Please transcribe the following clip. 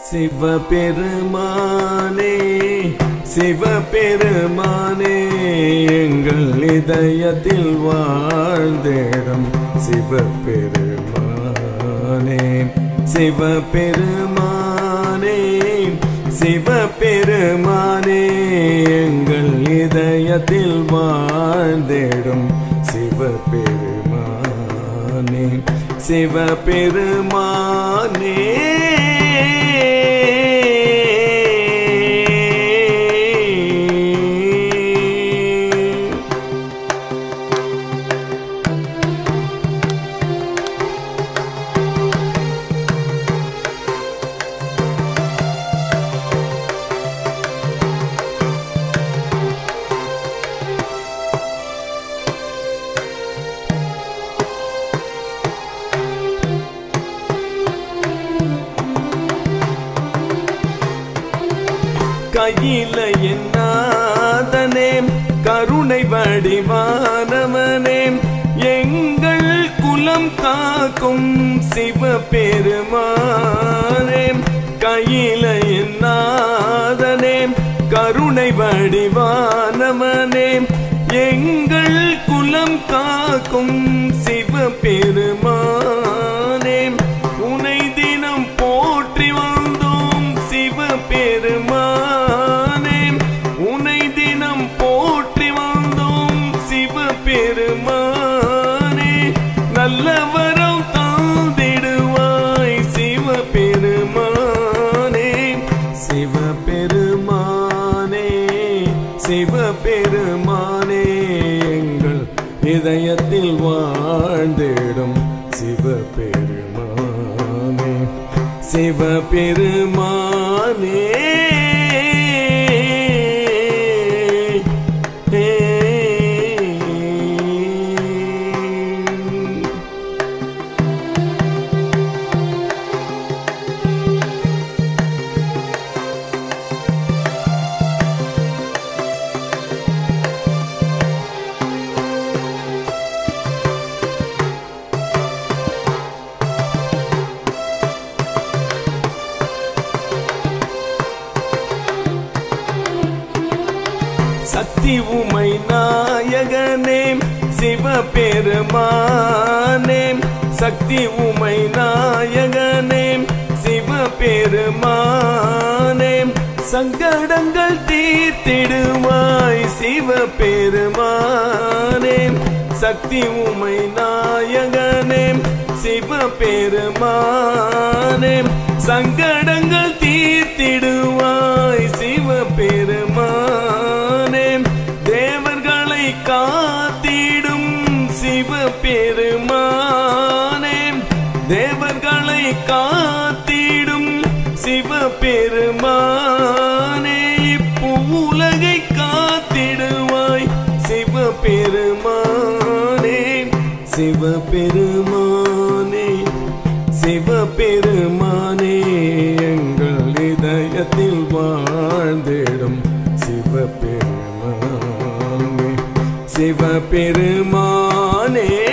சிவபெருமானே சிவபெருமானே எங்கள் இதயத்தில் வாழ்ந்திடும் சிவபெருமானே சிவபெருமானே சிவபெருமானே எங்கள் இதயத்தில் வாழ்ந்திடும் சிவபெருமானே சிவபெருமானே கையில என்னாதனே கருணை வடிவானவனே எங்கள் குலம் காக்கும் சிவபெருமானே கையில என்னாதனே கருணை வடிவானவனே எங்கள் குலம் காக்கும் சிவபெருமானே உனை தினம் போற்றி வந்தோம் சிவபெருமானே உனை தினம் போற்றி வந்தோம் சிவபெருமானே நல்ல வரம் தாந்திடுவாய் சிவபெருமானே சிவபெருமானே சிவபெருமானே எங்கள் இதயத்தில் வாழ்ந்திடும் சிவபெருமானே சிவபெருமானே சக்தி உமை நாயகனே சிவபெருமானே சக்தி உமை நாயகனே சிவபெருமானே சங்கடங்கள் தீர்த்திடுவாய் சிவபெருமானே சக்தி உமை நாயகனே சிவபெருமானே சங்கடங்கள் தீர்த்திடுவாய் சிவபெருமானே தேவர்களை காத்திடும் சிவபெருமானே தேவர்களை காத்திடும் சிவபெருமானே பூலகை காத்திடுவாய் சிவபெருமானே சிவபெருமானே சிவபெருமானே எங்கள் இதயத்தில் வாழ்ந்திடும் சிவபெருமானே சிவபெருமானே